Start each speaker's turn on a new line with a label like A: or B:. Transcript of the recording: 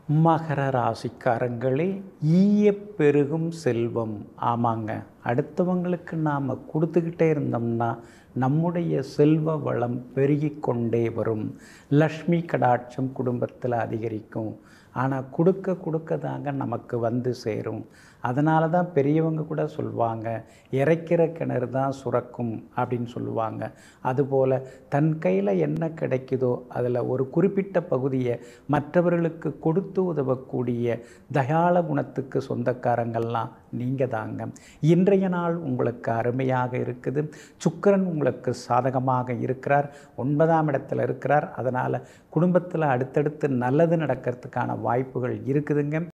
A: மகர ராசிக்காரங்களே ஈய பெருகும் செல்வம் ஆமாங்க அடுத்தவங்களுக்கு நாம் கொடுத்துக்கிட்டே இருந்தோம்னா நம்முடைய செல்வ வளம் பெருகி கொண்டே வரும் லக்ஷ்மி கடாட்சம் குடும்பத்தில் அதிகரிக்கும் ஆனால் கொடுக்க கொடுக்க தாங்க நமக்கு வந்து சேரும் அதனால தான் பெரியவங்க கூட சொல்லுவாங்க இறைக்கிற கிணறு தான் சுரக்கும் அப்படின்னு சொல்லுவாங்க அதுபோல் தன் கையில் என்ன கிடைக்குதோ அதில் ஒரு குறிப்பிட்ட பகுதியை மற்றவர்களுக்கு கொடுத்து உதவக்கூடிய தயாள குணத்துக்கு சொந்தக்காரங்கள்லாம் நீங்கள் தாங்க இன்றைய நாள் உங்களுக்கு அருமையாக இருக்குது சுக்கரன் உங்களுக்கு சாதகமாக இருக்கிறார் ஒன்பதாம் இடத்துல இருக்கிறார் அதனால் குடும்பத்தில் அடுத்தடுத்து நல்லது நடக்கிறதுக்கான வாய்ப்புகள் இருக்குதுங்க